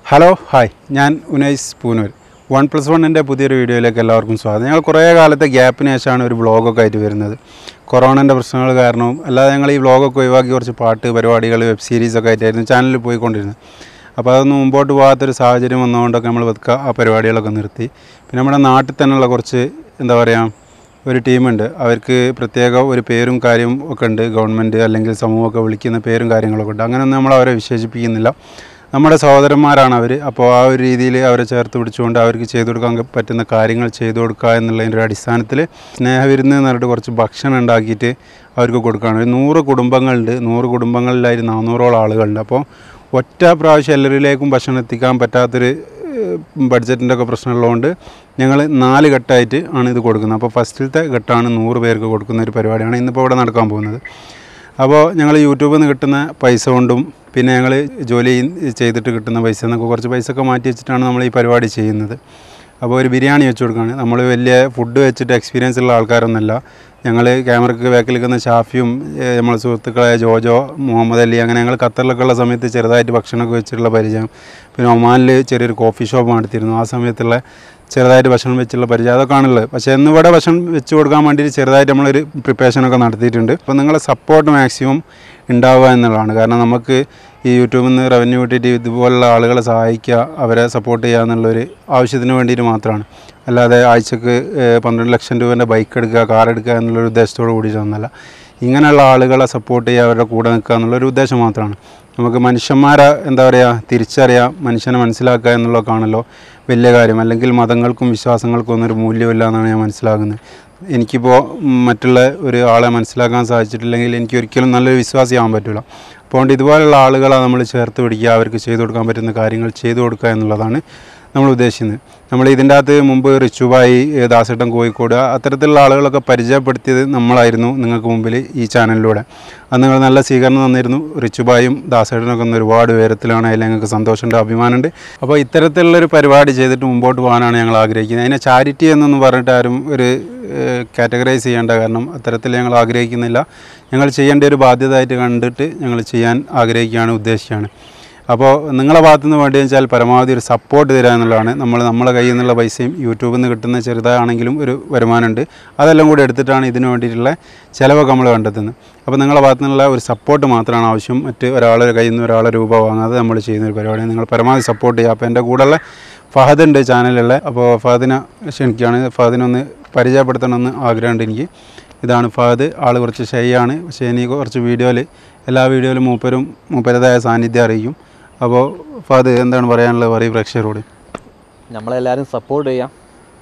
hello hi ഞാൻ Unais Poonoor one plus വണ്ണിൻ്റെ പുതിയൊരു വീഡിയോയിലേക്ക് എല്ലാവർക്കും സ്വാഗതം ഞങ്ങൾ കുറേ കാലത്തെ ഗ്യാപ്പിന് ശേഷമാണ് ഒരു വ്ളോഗൊക്കെ ആയിട്ട് വരുന്നത് കൊറോണൻ്റെ പ്രശ്നങ്ങൾ കാരണവും അല്ലാതെ ഞങ്ങൾ ഈ വ്ളോഗൊക്കെ ഒഴിവാക്കി കുറച്ച് പാട്ട് പരിപാടികൾ വെബ് സീരീസൊക്കെ ആയിട്ടായിരുന്നു ചാനലിൽ പോയിക്കൊണ്ടിരുന്നത് അപ്പോൾ അതൊന്നും മുമ്പോട്ട് പോകാത്തൊരു സാഹചര്യം വന്നതുകൊണ്ടൊക്കെ നമ്മൾ വെക്കുക ആ പരിപാടികളൊക്കെ നിർത്തി പിന്നെ നമ്മുടെ നാട്ടിൽ തന്നെയുള്ള കുറച്ച് എന്താ പറയുക ഒരു ടീമുണ്ട് അവർക്ക് പ്രത്യേക ഒരു പേരും കാര്യവും ഒക്കെ ഉണ്ട് ഗവൺമെൻറ് അല്ലെങ്കിൽ സമൂഹമൊക്കെ വിളിക്കുന്ന പേരും കാര്യങ്ങളൊക്കെ ഉണ്ട് അങ്ങനെയൊന്നും നമ്മൾ അവരെ വിശേഷിപ്പിക്കുന്നില്ല നമ്മുടെ സഹോദരന്മാരാണ് അവർ അപ്പോൾ ആ ഒരു രീതിയിൽ അവരെ ചേർത്ത് പിടിച്ചുകൊണ്ട് അവർക്ക് ചെയ്തു കൊടുക്കാൻ പറ്റുന്ന കാര്യങ്ങൾ ചെയ്തു കൊടുക്കുക എന്നുള്ളതിൻ്റെ ഒരു അടിസ്ഥാനത്തിൽ സ്നേഹവിരുന്ന് എന്ന് പറഞ്ഞിട്ട് കുറച്ച് ഭക്ഷണം ഉണ്ടാക്കിയിട്ട് അവർക്ക് കൊടുക്കുകയാണ് ഒരു നൂറ് കുടുംബങ്ങളുണ്ട് നൂറ് കുടുംബങ്ങളിലായി നാനൂറോളം ആളുകളുണ്ട് അപ്പോൾ ഒറ്റ പ്രാവശ്യം എല്ലാവരിലേക്കും ഭക്ഷണം എത്തിക്കാൻ പറ്റാത്തൊരു ബഡ്ജറ്റിൻ്റെ ഒക്കെ പ്രശ്നമുള്ളതുകൊണ്ട് ഞങ്ങൾ നാല് ഘട്ടമായിട്ട് ആണ് ഇത് കൊടുക്കുന്നത് അപ്പോൾ ഫസ്റ്റിലത്തെ ഘട്ടമാണ് നൂറ് പേർക്ക് കൊടുക്കുന്ന ഒരു പരിപാടിയാണ് ഇന്നിപ്പോൾ ഇവിടെ നടക്കാൻ പോകുന്നത് അപ്പോൾ ഞങ്ങൾ യൂട്യൂബിൽ നിന്ന് കിട്ടുന്ന പൈസ കൊണ്ടും പിന്നെ ഞങ്ങൾ ജോലി ചെയ്തിട്ട് കിട്ടുന്ന പൈസ എന്നൊക്കെ കുറച്ച് പൈസ ഒക്കെ മാറ്റി വെച്ചിട്ടാണ് നമ്മൾ ഈ പരിപാടി ചെയ്യുന്നത് അപ്പോൾ ഒരു ബിരിയാണി വെച്ച് കൊടുക്കുകയാണ് നമ്മൾ വലിയ ഫുഡ് വെച്ചിട്ട് എക്സ്പീരിയൻസ് ഉള്ള ആൾക്കാരൊന്നുമല്ല ഞങ്ങൾ ക്യാമറയ്ക്ക് ബാക്കിൽ നിൽക്കുന്ന ഷാഫിയും ഏഹ്, നമ്മളെ സുഹൃത്തുക്കളായ ജോജോ മുഹമ്മദ് അലി അങ്ങനെ ഞങ്ങൾ ഖത്തറിലൊക്കെ ഉള്ള സമയത്ത് ചെറുതായിട്ട് ഭക്ഷണമൊക്കെ വെച്ചിട്ടുള്ള പരിചയം പിന്നെ ഒമാനിൽ ചെറിയൊരു കോഫി ഷോപ്പ് നടത്തിയിരുന്നു ആ സമയത്തുള്ള ചെറുതായിട്ട് ഭക്ഷണം വെച്ചുള്ള പരിചയം അതൊക്കെ ആണുള്ളത് പക്ഷേ ഇന്നിവിടെ ഭക്ഷണം വെച്ച് കൊടുക്കാൻ വേണ്ടിയിട്ട് ചെറുതായിട്ട് നമ്മളൊരു പ്രിപ്പറേഷനൊക്കെ നടത്തിയിട്ടുണ്ട് അപ്പോൾ നിങ്ങളെ സപ്പോർട്ട് മാക്സിമം ഉണ്ടാവുക എന്നുള്ളതാണ് കാരണം നമുക്ക് ഈ യൂട്യൂബിൽ നിന്ന് റവന്യൂ കിട്ടിയിട്ട് ഇതുപോലുള്ള ആളുകളെ സഹായിക്കുക അവരെ സപ്പോർട്ട് ചെയ്യുക എന്നുള്ളൊരു ആവശ്യത്തിന് വേണ്ടിയിട്ട് മാത്രമാണ് അല്ലാതെ ആഴ്ചക്ക് ഏഹ്, പന്ത്രണ്ട് ലക്ഷം രൂപേൻ്റെ ബൈക്ക് എടുക്കുക കാർ എടുക്കുക എന്നുള്ളൊരു ഉദ്ദേശത്തോട് കൂടിയിട്ടൊന്നുമല്ല ഇങ്ങനെയുള്ള ആളുകളെ സപ്പോർട്ട് ചെയ്യുക അവരുടെ കൂടെ നിൽക്കുക എന്നുള്ളൊരു ഉദ്ദേശം മാത്രമാണ് നമുക്ക് മനുഷ്യന്മാരെ എന്താ പറയുക തിരിച്ചറിയാം മനുഷ്യനെ മനസ്സിലാക്കുക എന്നുള്ളതൊക്കെയാണല്ലോ വലിയ കാര്യം അല്ലെങ്കിൽ മതങ്ങൾക്കും വിശ്വാസങ്ങൾക്കും ഒന്നും ഒരു മൂല്യമില്ല എന്നാണ് ഞാൻ മനസ്സിലാക്കുന്നത് എനിക്കിപ്പോൾ മറ്റുള്ള ഒരു ആളെ മനസ്സിലാക്കാൻ സാധിച്ചിട്ടില്ലെങ്കിൽ എനിക്ക് ഒരിക്കലും നല്ലൊരു വിശ്വാസിയാവാൻ പറ്റില്ല അപ്പോൾ അതുകൊണ്ട് ഇതുപോലുള്ള ആളുകളെ നമ്മൾ ചേർത്ത് പിടിക്കുക അവർക്ക് ചെയ്തു കൊടുക്കാൻ പറ്റുന്ന കാര്യങ്ങൾ ചെയ്തു കൊടുക്കുക എന്നുള്ളതാണ് നമ്മൾ ഉദ്ദേശിക്കുന്നത് നമ്മൾ ഇതിൻ്റെ അകത്ത് മുമ്പ് റിച്ചുബായി ഏ, ദാസേട്ടൻ കോഴിക്കോട് അത്തരത്തിലുള്ള ആളുകളൊക്കെ പരിചയപ്പെടുത്തിയത് നമ്മളായിരുന്നു നിങ്ങൾക്ക് മുമ്പിൽ ഈ ചാനലിലൂടെ അന്ന് നിങ്ങൾ നല്ല സ്വീകരണം തന്നിരുന്നു റിച്ചുബായും ദാസേട്ടനൊക്കെ ഒന്ന് ഒരുപാട് ഉയരത്തിലാണ് അതിൽ ഞങ്ങൾക്ക് സന്തോഷമുണ്ട് അഭിമാനമുണ്ട് അപ്പോൾ ഇത്തരത്തിലുള്ളൊരു പരിപാടി ചെയ്തിട്ട് മുമ്പോട്ട് പോകാനാണ് ഞങ്ങൾ ആഗ്രഹിക്കുന്നത് അതിനെ ചാരിറ്റി എന്നൊന്നും പറഞ്ഞിട്ട് ആരും ഒരു കാറ്റഗറൈസ് ചെയ്യേണ്ട കാരണം അത്തരത്തിൽ ഞങ്ങൾ ആഗ്രഹിക്കുന്നില്ല ഞങ്ങൾ ചെയ്യേണ്ട ഒരു ബാധ്യതയായിട്ട് കണ്ടിട്ട് ഞങ്ങൾ ചെയ്യാൻ ആഗ്രഹിക്കുകയാണ് ഉദ്ദേശിക്കുകയാണ് അപ്പോൾ നിങ്ങളെ ഭാഗത്തു നിന്ന് വേണ്ടി വെച്ചാൽ പരമാവധി ഒരു സപ്പോർട്ട് തരിക എന്നുള്ളതാണ് നമ്മൾ നമ്മളെ കയ്യിൽ നിന്നുള്ള പൈസയും യൂട്യൂബിൽ നിന്ന് കിട്ടുന്ന ചെറുതാണെങ്കിലും ഒരു വരുമാനമുണ്ട് അതെല്ലാം കൂടി എടുത്തിട്ടാണ് ഇതിന് വേണ്ടിയിട്ടുള്ള ചിലവൊക്കെ നമ്മൾ കണ്ടെത്തുന്നത് അപ്പോൾ നിങ്ങളെ ഭാഗത്തു നിന്നുള്ള ഒരു സപ്പോർട്ട് മാത്രമാണ് ആവശ്യം മറ്റ് ഒരാളുടെ കയ്യിൽ നിന്ന് ഒരാളെ രൂപ വാങ്ങാതെ നമ്മൾ ചെയ്യുന്ന ഒരു പരിപാടിയാണ് നിങ്ങൾ പരമാവധി സപ്പോർട്ട് ചെയ്യുക അപ്പോൾ എൻ്റെ കൂടെയുള്ള ഫഹദ് ഉണ്ട് ചാനലിലുള്ള അപ്പോൾ ഫഹദിനെ ക്ഷണിക്കുകയാണ് ഫഹദിനൊന്ന് പരിചയപ്പെടുത്തണമെന്ന് ആഗ്രഹമുണ്ട് എനിക്ക് ഇതാണ് ഫഹദ് ആൾ കുറച്ച് ഷൈയാണ് പക്ഷേ എനിക്ക് കുറച്ച് വീഡിയോയിൽ എല്ലാ വീഡിയോയിലും മൂപ്പരും മൂപ്പരതായ സാന്നിധ്യം അറിയിക്കും അപ്പോൾ ഫഹദ് എന്താണ് പറയാനുള്ളത് പറയും പ്രേക്ഷകരോട് നമ്മളെല്ലാവരും സപ്പോർട്ട് ചെയ്യാം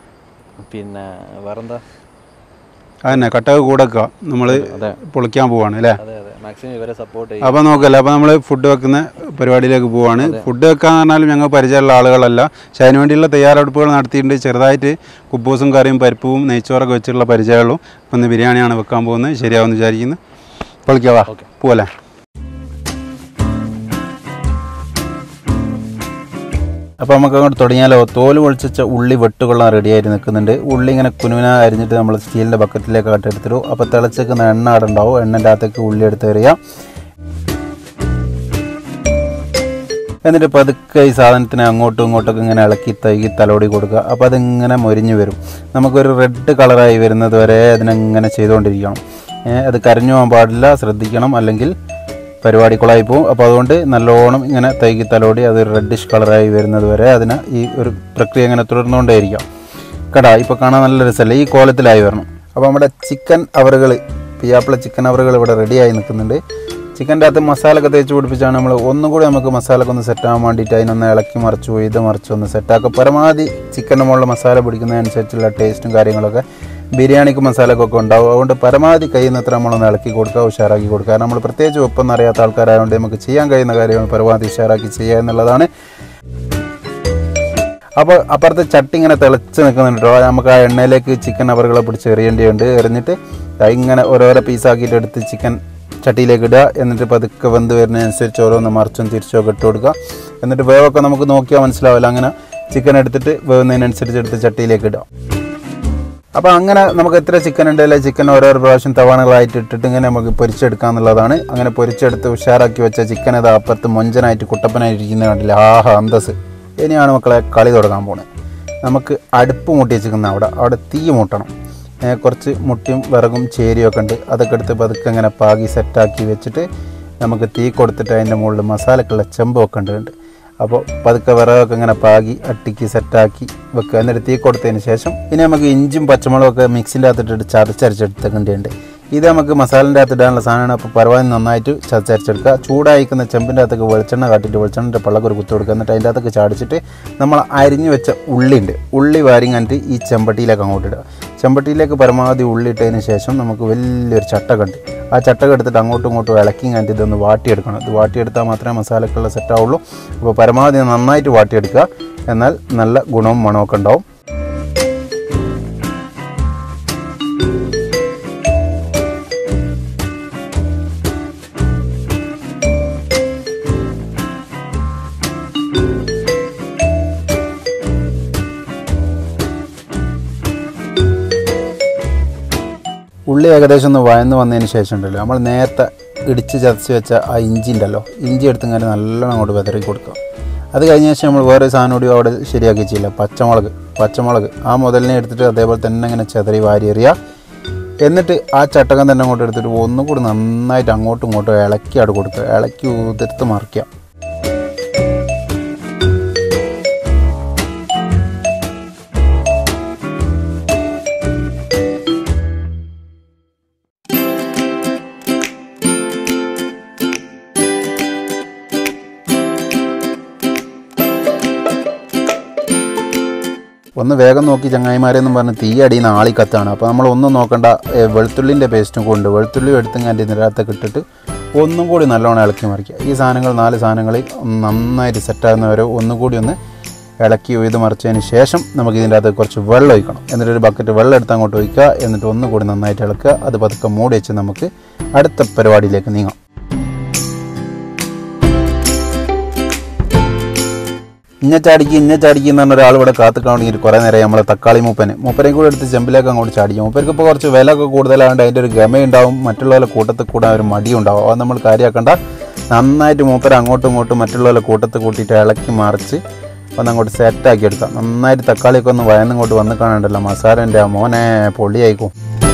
പിന്നെ വേറെന്താ അതന്നെ കട്ടക കൂടക്കുക നമ്മൾ അതെ പൊളിക്കാൻ പോവാണ് അല്ലേ അതെ അതെ മാക്സിമം ഇവരെ സപ്പോർട്ട് ചെയ്യും അപ്പോൾ നോക്കല്ലേ അപ്പോൾ നമ്മൾ ഫുഡ് വെക്കുന്ന പരിപാടിയിലേക്ക് പോവാണ് ഫുഡ് വെക്കാൻ പറഞ്ഞാലും ഞങ്ങൾ പരിചയമുള്ള ആളുകളല്ല പക്ഷെ അതിന് വേണ്ടിയുള്ള തയ്യാറെടുപ്പുകൾ നടത്തിയിട്ടുണ്ട് ചെറുതായിട്ട് കുബൂസും കറിയും പരിപ്പും നെയ്ച്ചോറൊക്കെ വെച്ചിട്ടുള്ള പരിചയമുള്ളൂ അപ്പോൾ ഇന്ന് ബിരിയാണിയാണ് വെക്കാൻ പോകുന്നത് ശരിയാവുമെന്ന് വിചാരിക്കുന്നു പൊളിക്കാവാ പോലെ അപ്പോൾ നമുക്ക് അങ്ങോട്ട് തുടങ്ങിയാലോ തോല് പൊളിച്ച ഉള്ളി വെട്ടുകൊള്ളാൻ റെഡിയായിട്ട് നിൽക്കുന്നുണ്ട് ഉള്ളി ഇങ്ങനെ കുനുവിന അരിഞ്ഞിട്ട് നമ്മൾ സ്റ്റീലിൻ്റെ ബക്കറ്റിലേക്ക് ആയിട്ട് എടുത്തിട്ടു അപ്പോൾ തിളച്ചേക്കുന്ന എണ്ണ അവിടെ ഉണ്ടാവും എണ്ണൻ്റെ അകത്തേക്ക് ഉള്ളി എടുത്ത് എറിയാം എന്നിട്ട് പതുക്കെ ഈ സാധനത്തിനെ അങ്ങോട്ടും ഇങ്ങോട്ടൊക്കെ ഇങ്ങനെ ഇളക്കി തൈകി തലോടി കൊടുക്കുക അപ്പോൾ അതിങ്ങനെ മൊരിഞ്ഞ് വരും നമുക്കൊരു റെഡ് കളറായി വരുന്നത് വരെ അതിനെങ്ങനെ ചെയ്തുകൊണ്ടിരിക്കണം ഏ, അത് കരഞ്ഞു പോകാൻ പാടില്ല ശ്രദ്ധിക്കണം അല്ലെങ്കിൽ പരിപാടി കുളമായി പോകും അപ്പോൾ അതുകൊണ്ട് നല്ലോണം ഇങ്ങനെ തൈകി തലോടി അത് റെഡിഷ് കളറായി വരുന്നത് വരെ അതിന് ഈ ഒരു പ്രക്രിയ ഇങ്ങനെ തുടർന്നുകൊണ്ടേയിരിക്കാം കേട്ടാ ഇപ്പോൾ കാണാൻ നല്ല രസമല്ലേ ഈ കോലത്തിലായി വരണം അപ്പോൾ നമ്മുടെ ചിക്കൻ അവറുകൾ പിയാപ്പിള ചിക്കൻ അവറുകൾ ഇവിടെ റെഡിയായി നിൽക്കുന്നുണ്ട് ചിക്കൻ്റെ അകത്ത് മസാല ഒക്കെ തേച്ച് പിടിപ്പിച്ചാണ് നമ്മൾ ഒന്നും കൂടി നമുക്ക് മസാല ഒക്കെ ഒന്ന് സെറ്റാകാൻ വേണ്ടിയിട്ട് അതിനൊന്ന് ഇളക്കി മറിച്ചു ഇത് മറിച്ചു ഒന്ന് സെറ്റാക്കുക പരമാവധി ചിക്കൻ്റെ മുകളിൽ മസാല പിടിക്കുന്നതനുസരിച്ചുള്ള ടേസ്റ്റും കാര്യങ്ങളൊക്കെ ബിരിയാണിക്ക് മസാലക്കൊക്കെ ഉണ്ടാവും അതുകൊണ്ട് പരമാവധി കഴിയുന്നത്ര നമ്മളൊന്ന് ഇളക്കി കൊടുക്കുക ഉഷാറാക്കി കൊടുക്കുക കാരണം നമ്മൾ പ്രത്യേകിച്ച് ഒപ്പം അറിയാത്ത ആൾക്കാരായതുകൊണ്ട് നമുക്ക് ചെയ്യാൻ കഴിയുന്ന കാര്യങ്ങൾ പരമാവധി ഉഷാറാക്കി ചെയ്യുക എന്നുള്ളതാണ് അപ്പോൾ അപ്പുറത്തെ ചട്ടി ഇങ്ങനെ തിളച്ച് നിൽക്കുന്നുണ്ട് കേട്ടോ നമുക്ക് ആ എണ്ണയിലേക്ക് ചിക്കൻ അവറുകളെ പിടിച്ച് എറിയേണ്ടതുണ്ട് എറിഞ്ഞിട്ട് ദാ ഇങ്ങനെ ഓരോരോ പീസാക്കിയിട്ട് എടുത്ത് ചിക്കൻ ചട്ടിയിലേക്ക് ഇടുക എന്നിട്ട് പതുക്കെ വെന്ത് വരുന്നതനുസരിച്ച് ഓരോന്ന് മറിച്ചും തിരിച്ചും ഒക്കെ ഇട്ട് കൊടുക്കുക എന്നിട്ട് വേവൊക്കെ നമുക്ക് നോക്കിയാൽ മനസ്സിലാവില്ല അങ്ങനെ ചിക്കൻ എടുത്തിട്ട് വേവുന്നതിനനുസരിച്ച് എടുത്ത് ചട്ടിയിലേക്ക് ഇടുക അപ്പോൾ അങ്ങനെ നമുക്ക് എത്ര ചിക്കൻ ഉണ്ടല്ലേ ചിക്കൻ ഓരോരോ പ്രാവശ്യം തവണകളായിട്ട് ഇട്ടിട്ട് ഇങ്ങനെ നമുക്ക് പൊരിച്ചെടുക്കുക എന്നുള്ളതാണ് അങ്ങനെ പൊരിച്ചെടുത്ത് ഉഷാറാക്കി വെച്ച ചിക്കൻ അത് അപ്പുറത്ത് മൊഞ്ചനായിട്ട് കുട്ടപ്പനായിട്ടിരിക്കുന്ന കണ്ടില്ല ആഹാ അന്തസ് ഇനിയാണ് മക്കളെ കളി തുടങ്ങാൻ പോണത് നമുക്ക് അടുപ്പ് മുട്ടി വെച്ചിരിക്കുന്ന അവിടെ അവിടെ തീ മൂട്ടണം ഏ, കുറച്ച് മുട്ടിയും വിറകും ചേരിയും ഒക്കെ ഉണ്ട് അതൊക്കെ എടുത്ത് പതുക്കെ ഇങ്ങനെ പാകി സെറ്റാക്കി വെച്ചിട്ട് നമുക്ക് തീ കൊടുത്തിട്ട് അതിൻ്റെ മുകളിൽ മസാലക്കുള്ള ചെമ്പ് വെക്കേണ്ടതുണ്ട് അപ്പോൾ പതുക്കെ വിറകൊക്കെ ഇങ്ങനെ പാകി അട്ടിക്ക് സെറ്റാക്കി വെക്കുക എന്നിട്ട് തീ കൊടുത്തതിന് ശേഷം ഇനി നമുക്ക് ഇഞ്ചും പച്ചമുളകൊക്കെ മിക്സിൻ്റെ അകത്തിട്ടിട്ട് ചതച്ചരച്ചെടുത്തേണ്ടതുണ്ട് ഇത് നമുക്ക് മസാലൻ്റെ അകത്ത് ഇടാനുള്ള സാധനമാണ് അപ്പോൾ പരമാവധി നന്നായിട്ട് ചതച്ചരച്ചെടുക്കുക ചൂടായിക്കുന്ന ചെമ്പിൻ്റെ അകത്തേക്ക് വെളിച്ചെണ്ണ കാട്ടിയിട്ട് വെളിച്ചെണ്ണൻ്റെ പള്ളക്ക് ഒരു കുത്തു കൊടുക്കുക എന്നിട്ട് അതിൻ്റെ അകത്തേക്ക് ചാടിച്ചിട്ട് നമ്മൾ അരിഞ്ഞു വെച്ച ഉള്ളിയുണ്ട് ഉള്ളി വാരി കണ്ടിട്ട് ഈ ചെമ്പട്ടിയിലേക്ക് അങ്ങോട്ട് ഇടുക ചെമ്പട്ടിയിലേക്ക് പരമാവധി ഉള്ളി ഇട്ടതിന് ശേഷം നമുക്ക് വലിയൊരു ചട്ടക ഉണ്ട് ആ ചട്ടക എടുത്തിട്ട് അങ്ങോട്ടും ഇങ്ങോട്ടും ഇളക്കി കണ്ടിട്ട് ഇതൊന്ന് വാട്ടിയെടുക്കണം ഇത് വാട്ടിയെടുത്താൽ മാത്രമേ മസാലക്കുള്ള സെറ്റ് ആവുള്ളൂ അപ്പോൾ പരമാവധി നന്നായിട്ട് വാട്ടിയെടുക്കുക എന്നാൽ നല്ല ഗുണവും മണമൊക്കെ ഉണ്ടാവും ഉള്ളി ഏകദേശം ഒന്ന് വയന്ന് വന്നതിന് ശേഷം ഉണ്ടല്ലോ നമ്മൾ നേരത്തെ ഇടിച്ച് ചതച്ച് വെച്ച ആ ഇഞ്ചി ഉണ്ടല്ലോ ഇഞ്ചി എടുത്ത് ഇങ്ങനെ നല്ലോണം അങ്ങോട്ട് വിതറി കൊടുക്കുക അത് കഴിഞ്ഞ ശേഷം നമ്മൾ വേറെ സാധനം കൂടി അവിടെ ശരിയാക്കി വെച്ചില്ല പച്ചമുളക് പച്ചമുളക് ആ മുതലിനെ എടുത്തിട്ട് അതേപോലെ തന്നെ ഇങ്ങനെ ചെതറി വാരി എറിയുക എന്നിട്ട് ആ ചട്ടകം തന്നെ അങ്ങോട്ട് എടുത്തിട്ട് ഒന്നും കൂടി നന്നായിട്ട് അങ്ങോട്ടും ഇങ്ങോട്ടും ഇളക്കി അവിടെ കൊടുക്കുക ഇളക്കി ഉതിർത്ത് മറിക്കുക ഒന്ന് വേഗം നോക്കി ചങ്ങായിമാരെന്നും പറഞ്ഞ് തീ അടിയുന്ന ആളി കത്താണ് അപ്പോൾ നമ്മൾ ഒന്നും നോക്കണ്ട ഏ, വെളുത്തുള്ളിൻ്റെ പേസ്റ്റും കൊണ്ട് വെളുത്തുള്ളി എടുത്തും കണ്ടി ഇതിനകത്തൊക്കെ ഇട്ടിട്ട് ഒന്നും കൂടി നല്ലോണം ഇളക്കി മറിക്കുക ഈ സാധനങ്ങൾ നാല് സാധനങ്ങളിൽ നന്നായിട്ട് സെറ്റാകുന്നവരെ ഒന്നും കൂടി ഒന്ന് ഇളക്കി ഉയ്ത് മറിച്ചതിന് ശേഷം നമുക്ക് ഇതിൻ്റെ അകത്ത് കുറച്ച് വെള്ളം ഒഴിക്കണം എന്നിട്ട് ഒരു ബക്കറ്റ് വെള്ളം എടുത്ത് അങ്ങോട്ട് ഒഴിക്കുക എന്നിട്ട് ഒന്നും കൂടി നന്നായിട്ട് ഇളക്കുക അത് പതുക്കെ മൂടി വെച്ച് നമുക്ക് അടുത്ത പരിപാടിയിലേക്ക് നീങ്ങാം ഇന്ന ചാടിക്ക് ഇന്ന ചാടിക്ക് എന്ന് പറഞ്ഞ ഒരാൾ ഇവിടെ കാത്തു കാണിയിട്ട് കുറേ നേരം നമ്മളെ തക്കാളി മൂപ്പന് മൂപ്പനെയും കൂടെ എടുത്ത് ചെമ്പിലേക്ക് അങ്ങോട്ട് ചാടിക്കും മൂപ്പർക്ക് ഇപ്പോൾ കുറച്ച് വില ഒക്കെ കൂടുതലായതുകൊണ്ട് അതിൻ്റെ ഒരു ഗമയുണ്ടാവും മറ്റുള്ളവരുടെ കൂട്ടത്തിൽ കൂടാൻ ഒരു മടിയുണ്ടാവും അത് നമ്മൾ കാര്യമാക്കണ്ട നന്നായിട്ട് മൂപ്പര അങ്ങോട്ടും ഇങ്ങോട്ടും മറ്റുള്ളവരുടെ കൂട്ടത്തിൽ കൂട്ടിയിട്ട് ഇളക്കി മറിച്ച് ഒന്ന് അങ്ങോട്ട് സെറ്റാക്കി എടുക്കാം നന്നായിട്ട് തക്കാളിയൊക്കെ ഒന്ന് വയന്നിങ്ങോട്ട് വന്ന് കാണണ്ടല്ലോ മസാലൻ്റെ ആ മോനെ പൊളിയായിക്കും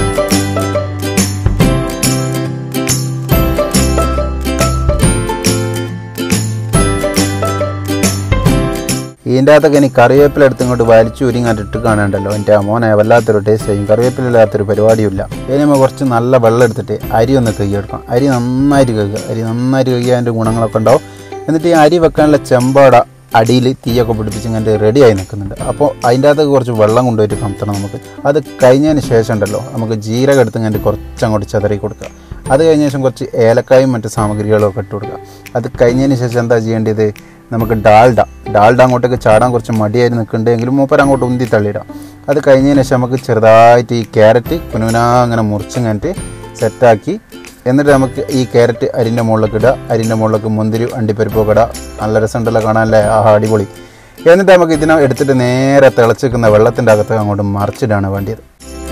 ഇതിൻ്റെ അകത്തൊക്കെ ഇനി കറിവേപ്പില എടുത്ത് ഇങ്ങോട്ട് വലിച്ചു ഉരിങ്ങാട്ട് ഇട്ട് കാണണ്ടല്ലോ എൻ്റെ മോനെ വല്ലാത്തൊരു ടേസ്റ്റ് ആയിരിക്കും കറിവേപ്പില ഇല്ലാത്തൊരു പരിപാടിയില്ല ഇനി നമ്മൾ കുറച്ച് നല്ല വെള്ളം എടുത്തിട്ട് അരി ഒന്ന് കഴുകിയെടുക്കാം അരി നന്നായിട്ട് കഴുകുക അരി നന്നായിട്ട് കഴുകിയാൽ അതിൻ്റെ ഗുണങ്ങളൊക്കെ ഉണ്ടാവും എന്നിട്ട് ഈ അരി വെക്കാനുള്ള ചെമ്പാട അടിയിൽ തീയൊക്കെ പിടിപ്പിച്ച് ഇങ്ങനെ റെഡിയായി നിൽക്കുന്നുണ്ട് അപ്പോൾ അതിൻ്റെ അകത്ത് കുറച്ച് വെള്ളം കൊണ്ടുപോയിട്ട് കമത്തണം നമുക്ക് അത് കഴിഞ്ഞതിന് ശേഷം ഉണ്ടല്ലോ നമുക്ക് ജീരകം എടുത്ത് ഇങ്ങനെ കുറച്ച് അങ്ങോട്ട് ചെതറി കൊടുക്കുക അത് കഴിഞ്ഞ ശേഷം കുറച്ച് ഏലക്കായും മറ്റ് സാമഗ്രികളും ഒക്കെ ഇട്ട് കൊടുക്കുക അത് കഴിഞ്ഞതിന് ശേഷം എന്താ ചെയ്യേണ്ടത് നമുക്ക് ഡാൽഡ ഡാൽഡ അങ്ങോട്ടേക്ക് ചാടാൻ കുറച്ച് മടിയായിട്ട് നിൽക്കുന്നുണ്ടെങ്കിലും മൂപ്പർ അങ്ങോട്ട് ഉന്തി തള്ളിയിടാം അത് കഴിഞ്ഞതിന് ശേഷം നമുക്ക് ചെറുതായിട്ട് ഈ ക്യാരറ്റ് കുനുകുനാ അങ്ങനെ മുറിച്ച് കഴിഞ്ഞിട്ട് സെറ്റാക്കി എന്നിട്ട് നമുക്ക് ഈ ക്യാരറ്റ് അരിൻ്റെ മുകളിലേക്ക് ഇടുക അരിൻ്റെ മുകളിലേക്ക് മുന്തിരി അണ്ടിപ്പരിപ്പൊക്കെ ഇടുക നല്ല രസമുണ്ടല്ലോ കാണാനല്ലേ ആഹാ അടിപൊളി എന്നിട്ട് നമുക്ക് ഇതിനെ എടുത്തിട്ട് നേരെ തിളച്ചിരിക്കുന്ന വെള്ളത്തിൻ്റെ അകത്ത് അങ്ങോട്ട് മറിച്ചിടാണ് വേണ്ടിയത്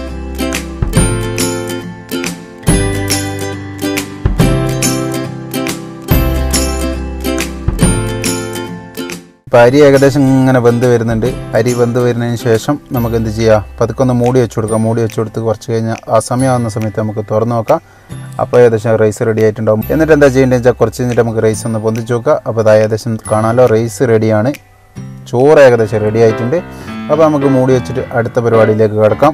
ഇപ്പം അരി ഏകദേശം ഇങ്ങനെ വെന്ത് വരുന്നുണ്ട് അരി വെന്ത് വരുന്നതിന് ശേഷം നമുക്ക് എന്ത് ചെയ്യാം പതുക്കെ ഒന്ന് മൂടി വെച്ച് കൊടുക്കാം മൂടി വെച്ച് കൊടുത്ത് കുറച്ച് കഴിഞ്ഞാൽ ആ സമയമാകുന്ന സമയത്ത് നമുക്ക് തുറന്ന് നോക്കാം അപ്പോൾ ഏകദേശം റൈസ് റെഡി ആയിട്ടുണ്ടാവും എന്നിട്ട് എന്താ ചെയ്യേണ്ടത് വെച്ചാൽ കുറച്ച് കഴിഞ്ഞിട്ട് നമുക്ക് റൈസ് ഒന്ന് പൊന്തിച്ച് നോക്കാം അപ്പോൾ അത് ഏകദേശം കാണാമല്ലോ റൈസ് റെഡിയാണ് ചോറ് ഏകദേശം റെഡി ആയിട്ടുണ്ട് അപ്പോൾ നമുക്ക് മൂടി വെച്ചിട്ട് അടുത്ത പരിപാടിയിലേക്ക് കിടക്കാം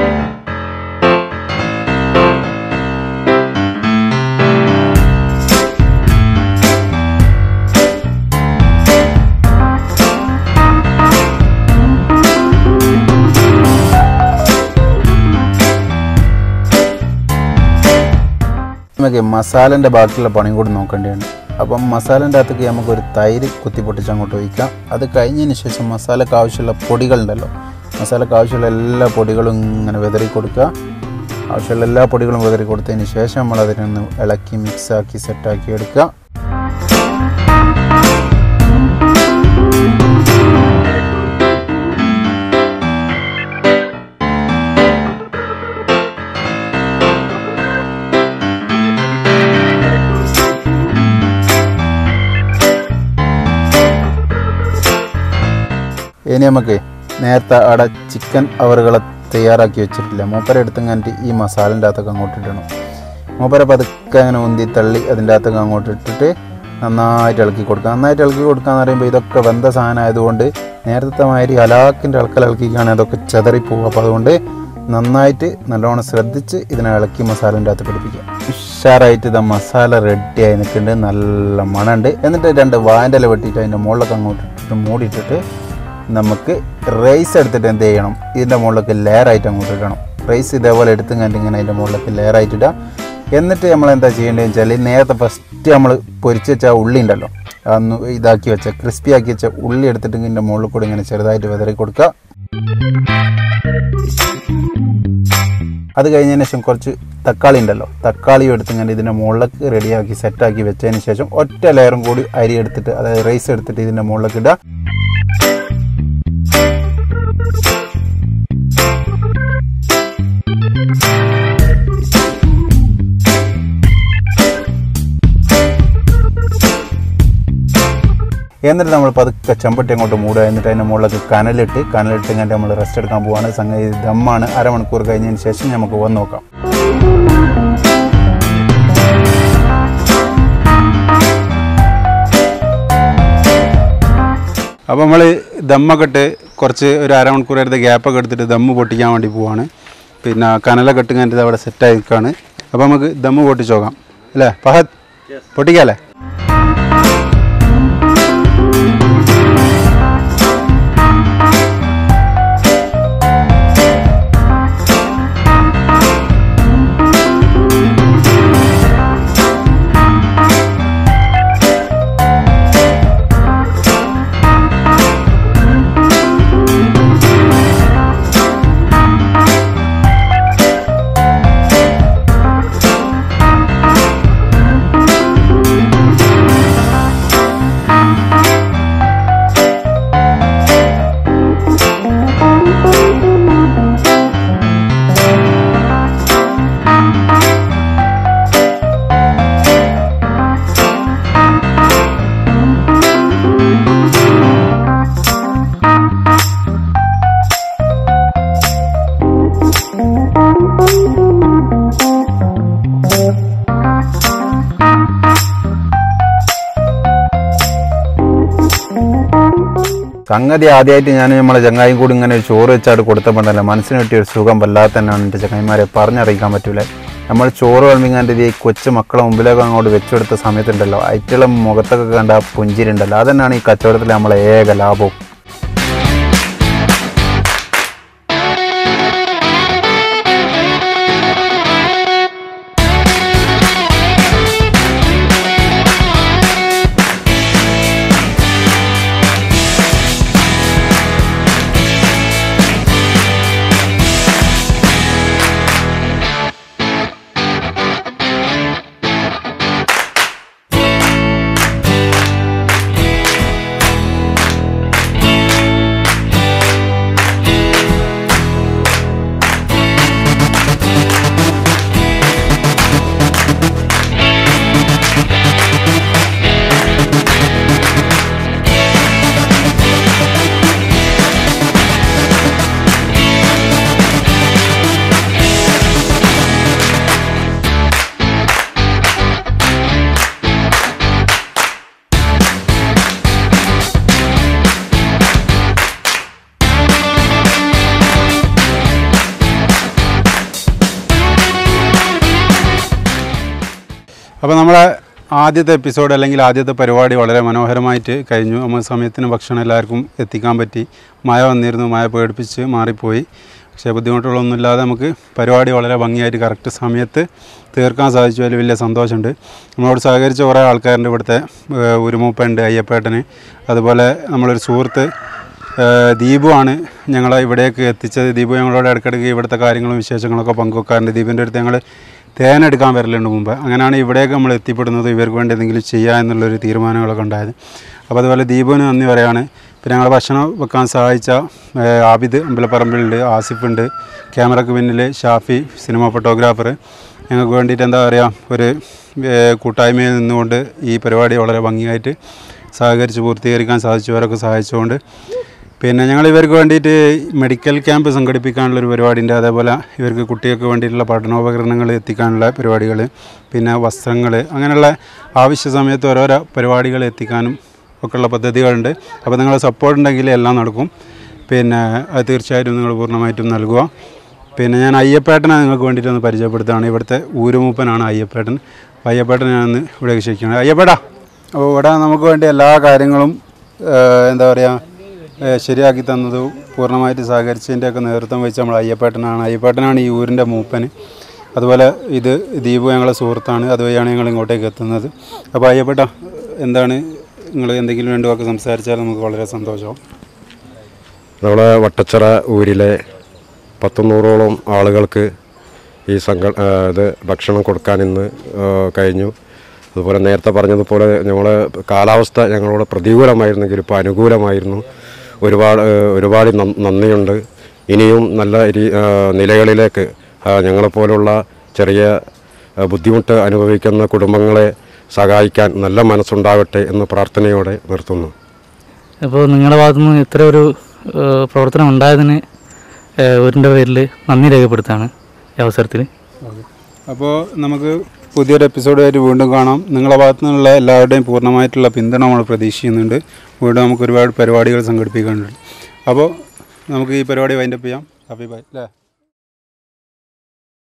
നമുക്ക് മസാലൻ്റെ ബാക്കിയുള്ള പണിയും കൂടി നോക്കേണ്ടതുണ്ട് അപ്പം മസാലൻ്റെ അകത്തേക്ക് നമുക്ക് ഒരു തൈര് കുത്തി പൊട്ടിച്ച് അങ്ങോട്ട് ഒഴിക്കാം അത് കഴിഞ്ഞതിന് ശേഷം മസാലക്ക് ആവശ്യമുള്ള പൊടികളുണ്ടല്ലോ മസാലക്ക് ആവശ്യമുള്ള എല്ലാ പൊടികളും ഇങ്ങനെ വിതറി കൊടുക്കുക ആവശ്യമുള്ള എല്ലാ പൊടികളും വിതറി കൊടുത്തതിന് ശേഷം നമ്മൾ അതിനൊന്ന് ഇളക്കി മിക്സാക്കി സെറ്റാക്കി എടുക്കുക ഇനി നമുക്ക് നേരത്തെ അവിടെ ചിക്കൻ അവറുകളെ തയ്യാറാക്കി വെച്ചിട്ടില്ല മൂപ്പര എടുത്തുങ്ങാണ്ട് ഈ മസാലൻ്റെ അകത്തൊക്കെ അങ്ങോട്ട് ഇടണം മൂപ്പര പതുക്കെ അങ്ങനെ ഉന്തി തള്ളി അതിൻ്റെ അകത്തൊക്കെ അങ്ങോട്ട് ഇട്ടിട്ട് നന്നായിട്ട് ഇളക്കി കൊടുക്കുക നന്നായിട്ട് ഇളക്കി കൊടുക്കുക എന്ന് പറയുമ്പോൾ ഇതൊക്കെ വെന്ത സാധനം ആയതുകൊണ്ട് നേരത്തെ മാതിരി അലാക്കിൻ്റെ ഇളക്കൽ ഇളക്കിക്കുകയാണെങ്കിൽ അതൊക്കെ ചെതറിപ്പോകും അപ്പോൾ അതുകൊണ്ട് നന്നായിട്ട് നല്ലോണം ശ്രദ്ധിച്ച് ഇതിനെ ഇളക്കി മസാലൻ്റെ അകത്ത് പിടിപ്പിക്കുക ഉഷാറായിട്ട് ഇത് മസാല റെഡിയായി നിൽക്കുന്നുണ്ട് നല്ല മണമുണ്ട് എന്നിട്ട് രണ്ട് വാൻ്റെ ഇല വെട്ടിയിട്ട് അതിൻ്റെ മുകളിലൊക്കെ അങ്ങോട്ട് ഇട്ടിട്ട് മൂടിയിട്ടിട്ട് നമുക്ക് റൈസ് എടുത്തിട്ട് എന്ത് ചെയ്യണം ഇതിൻ്റെ മുകളിലൊക്കെ ലെയറായിട്ട് അങ്ങോട്ട് ഇടണം റൈസ് ഇതേപോലെ എടുത്തും കണ്ട് ഇങ്ങനെ അതിൻ്റെ മുകളിലൊക്കെ ലെയറായിട്ട് ഇടുക എന്നിട്ട് നമ്മൾ എന്താ ചെയ്യേണ്ടതെന്ന് വെച്ചാൽ നേരത്തെ ഫസ്റ്റ് നമ്മൾ പൊരിച്ച് വെച്ച ആ ഉള്ളി ഉണ്ടല്ലോ അന്ന് ഇതാക്കി വെച്ച ക്രിസ്പി ആക്കി വെച്ച ഉള്ളി എടുത്തിട്ട് ഇതിൻ്റെ മുകളിൽ കൂടി ഇങ്ങനെ ചെറുതായിട്ട് വിതറി കൊടുക്കുക അത് കഴിഞ്ഞതിന് ശേഷം കുറച്ച് തക്കാളി ഉണ്ടല്ലോ തക്കാളിയും എടുത്ത് ഇങ്ങനെ ഇതിൻ്റെ മുകളിലേക്ക് റെഡിയാക്കി സെറ്റാക്കി വെച്ചതിന് ശേഷം ഒറ്റ ലെയറും കൂടി അരി എടുത്തിട്ട് അതായത് റൈസ് എടുത്തിട്ട് ഇതിൻ്റെ മുകളിലേക്ക് ഇടുക എന്നിട്ട് നമ്മൾ പതുക്കെ ചെമ്പട്ടി അങ്ങോട്ട് മൂടുക എന്നിട്ട് അതിൻ്റെ മുകളിലേക്ക് കനലിട്ട് കനലിട്ട് ഇങ്ങനെ നമ്മൾ റെസ്റ്റ് എടുക്കാൻ പോവാണ് സംഗതി ദമ്മാണ് അരമണിക്കൂർ കഴിഞ്ഞതിന് ശേഷം നമുക്ക് വന്ന് നോക്കാം അപ്പോൾ നമ്മൾ ദമ്മൊക്കെ ഇട്ട് കുറച്ച് ഒരു അരമണിക്കൂർ എടുത്ത് ഗ്യാപ്പൊക്കെ എടുത്തിട്ട് ദമ്മ് പൊട്ടിക്കാൻ വേണ്ടി പോവാണ് പിന്നെ കനലൊക്കെ ഇട്ട് കഴിഞ്ഞിട്ട് അവിടെ സെറ്റായി നിൽക്കുകയാണ് അപ്പോൾ നമുക്ക് ദമ്മ് പൊട്ടിച്ച് നോക്കാം അല്ലേ ഫഹദ് പൊട്ടിക്കാല്ലേ സംഗതി ആദ്യമായിട്ട് ഞാൻ നമ്മളെ ചങ്ങായും കൂടി ഇങ്ങനെ ഒരു ചോറ് വെച്ചാട് കൊടുത്തപ്പോൾ തന്നെ മനസ്സിന് കിട്ടിയ ഒരു സുഖം വല്ലാതെ തന്നെയാണ് എൻ്റെ ചങ്ങായിമാരെ പറഞ്ഞറിയിക്കാൻ പറ്റൂല നമ്മൾ ചോറ് വിളമ്പിങ്ങാണ്ട് ഈ കൊച്ചു മക്കളെ മുമ്പിലേക്ക് അങ്ങോട്ട് വെച്ചെടുത്ത സമയത്തുണ്ടല്ലോ അയറ്റുള്ള മുഖത്തൊക്കെ കണ്ട ആ പുഞ്ചിരി ഉണ്ടല്ലോ അതന്നെയാണ് ഈ കച്ചവടത്തിലെ നമ്മളെ ഏക ലാഭവും അപ്പോൾ നമ്മളെ ആദ്യത്തെ എപ്പിസോഡ് അല്ലെങ്കിൽ ആദ്യത്തെ പരിപാടി വളരെ മനോഹരമായിട്ട് കഴിഞ്ഞു നമ്മൾ സമയത്തിന് ഭക്ഷണം എല്ലാവർക്കും എത്തിക്കാൻ പറ്റി മഴ വന്നിരുന്നു മഴ പേടിപ്പിച്ച് മാറിപ്പോയി പക്ഷേ ബുദ്ധിമുട്ടുകളൊന്നുമില്ലാതെ നമുക്ക് പരിപാടി വളരെ ഭംഗിയായിട്ട് കറക്റ്റ് സമയത്ത് തീർക്കാൻ സാധിച്ചു അതിൽ വലിയ സന്തോഷമുണ്ട് നമ്മളോട് സഹകരിച്ച കുറേ ആൾക്കാരുണ്ട് ഇവിടുത്തെ ഏഹ്, ഉരുമൂപ്പുണ്ട് അയ്യപ്പേട്ടന് അതുപോലെ നമ്മളൊരു സുഹൃത്ത് ഏഹ് ദീപു ആണ് ഞങ്ങളെ ഇവിടേക്ക് എത്തിച്ചത് ദീപു ഞങ്ങളോട് ഇടയ്ക്കിടയ്ക്ക് ഇവിടുത്തെ കാര്യങ്ങളും വിശേഷങ്ങളൊക്കെ പങ്കുവെക്കാറുണ്ട് ദീപിൻ്റെ അടുത്ത് ഞങ്ങൾ തേനെടുക്കാൻ വരലുണ്ട് മുമ്പ് അങ്ങനെയാണ് ഇവിടേക്ക് നമ്മൾ എത്തിപ്പെടുന്നത് ഇവർക്ക് വേണ്ടി എന്തെങ്കിലും ചെയ്യുക എന്നുള്ളൊരു തീരുമാനങ്ങളൊക്കെ ഉണ്ടായത് അപ്പോൾ അതുപോലെ ദീപുവിന് നന്ദി പറയാണ് പിന്നെ ഞങ്ങൾ ഭക്ഷണം വെക്കാൻ സഹായിച്ച ഏഹ് ആബിദ് അമ്പലപ്പറമ്പിലുണ്ട് ആസിഫുണ്ട് ക്യാമറക്ക് പിന്നിൽ ഷാഫി സിനിമ ഫോട്ടോഗ്രാഫർ ഞങ്ങൾക്ക് വേണ്ടിയിട്ട് എന്താ പറയുക ഒരു ഏഹ് കൂട്ടായ്മയിൽ നിന്നുകൊണ്ട് ഈ പരിപാടി വളരെ ഭംഗിയായിട്ട് സഹകരിച്ച് പൂർത്തീകരിക്കാൻ സാധിച്ചവരൊക്കെ സഹായിച്ചുകൊണ്ട് പിന്നെ ഞങ്ങൾ ഇവർക്ക് വേണ്ടിയിട്ട് മെഡിക്കൽ ക്യാമ്പ് സംഘടിപ്പിക്കാനുള്ള ഒരു പരിപാടിയുണ്ട് അതേപോലെ ഇവർക്ക് കുട്ടികൾക്ക് വേണ്ടിയിട്ടുള്ള പഠനോപകരണങ്ങൾ എത്തിക്കാനുള്ള പരിപാടികൾ പിന്നെ വസ്ത്രങ്ങൾ അങ്ങനെയുള്ള ആവശ്യ സമയത്ത് ഓരോരോ പരിപാടികൾ എത്തിക്കാനും ഒക്കെയുള്ള പദ്ധതികളുണ്ട് അപ്പോൾ നിങ്ങളെ സപ്പോർട്ട് ഉണ്ടെങ്കിൽ എല്ലാം നടക്കും പിന്നെ അത് തീർച്ചയായിട്ടും നിങ്ങൾ പൂർണ്ണമായിട്ടും നൽകുക പിന്നെ ഞാൻ അയ്യപ്പേട്ടനെ നിങ്ങൾക്ക് വേണ്ടിയിട്ട് ഒന്ന് പരിചയപ്പെടുത്തുകയാണ് ഇവിടുത്തെ ഊരുമൂപ്പനാണ് അയ്യപ്പേട്ടൻ അപ്പോൾ അയ്യപ്പേട്ടൻ ഞാൻ ഒന്ന് ഇവിടേക്ക് ക്ഷണിക്കുകയാണ് അയ്യപ്പേട്ടാ അപ്പോൾ ഇവിടെ നമുക്ക് വേണ്ടി എല്ലാ കാര്യങ്ങളും ഏഹ്, എന്താ പറയുക ഏഹ്, ശരിയാക്കി തന്നത് പൂർണ്ണമായിട്ട് സഹകരിച്ചതിൻ്റെയൊക്കെ നേതൃത്വം വഹിച്ച നമ്മൾ അയ്യപ്പേട്ടനാണ് അയ്യപ്പേട്ടനാണ് ഈ ഊരിൻ്റെ മൂപ്പന് അതുപോലെ ഇത് ദീപു ഞങ്ങളെ സുഹൃത്താണ് അതുവഴിയാണ് ഞങ്ങൾ ഇങ്ങോട്ടേക്ക് എത്തുന്നത് അപ്പോൾ അയ്യപ്പേട്ട എന്താണ് നിങ്ങൾ എന്തെങ്കിലും രണ്ടു വാക്ക് സംസാരിച്ചാൽ നമുക്ക് വളരെ സന്തോഷമാവും നമ്മളെ വട്ടച്ചിറ ഊരിലെ പത്തുനൂറോളം ആളുകൾക്ക് ഈ സംഘ ആ, ഇത് ഭക്ഷണം കൊടുക്കാൻ ഇന്ന് ആ, കഴിഞ്ഞു അതുപോലെ നേരത്തെ പറഞ്ഞതുപോലെ ഞങ്ങളെ കാലാവസ്ഥ ഞങ്ങളോട് പ്രതികൂലമായിരുന്നെങ്കിൽ ഇപ്പോൾ അനുകൂലമായിരുന്നു ഒരുപാട് ആ, ഒരുപാട് ന- നന്ദിയുണ്ട് ഇനിയും നല്ല രീ- ആ, നിലകളിലേക്ക് ആ, ഞങ്ങളെപ്പോലുള്ള ചെറിയ ആ, ബുദ്ധിമുട്ട് അനുഭവിക്കുന്ന കുടുംബങ്ങളെ സഹായിക്കാൻ നല്ല മനസ്സുണ്ടാവട്ടെ എന്ന് പ്രാർത്ഥനയോടെ നിർത്തുന്നു അപ്പോൾ നിങ്ങളുടെ ഭാഗത്തുനിന്ന് ഇത്ര ഒരു ഏഹ്, പ്രവർത്തനം ഉണ്ടായതിന് ഏഹ്, ഊരിൻ്റെ പേരിൽ നന്ദി രേഖപ്പെടുത്താണ് ഈ അവസരത്തിൽ അപ്പോൾ നമുക്ക് പുതിയൊരു എപ്പിസോഡായിട്ട് വീണ്ടും കാണാം നിങ്ങളുടെ ഭാഗത്തു നിന്നുള്ള എല്ലാവരുടെയും പൂർണ്ണമായിട്ടുള്ള പിന്തുണ നമ്മൾ പ്രതീക്ഷിക്കുന്നുണ്ട് വീണ്ടും നമുക്ക് ഒരുപാട് പരിപാടികൾ സംഘടിപ്പിക്കാനുണ്ട് അപ്പോൾ നമുക്ക് ഈ പരിപാടി വൈൻഡപ്പ് ചെയ്യാം ഹാപ്പി ബൈ അല്ലേ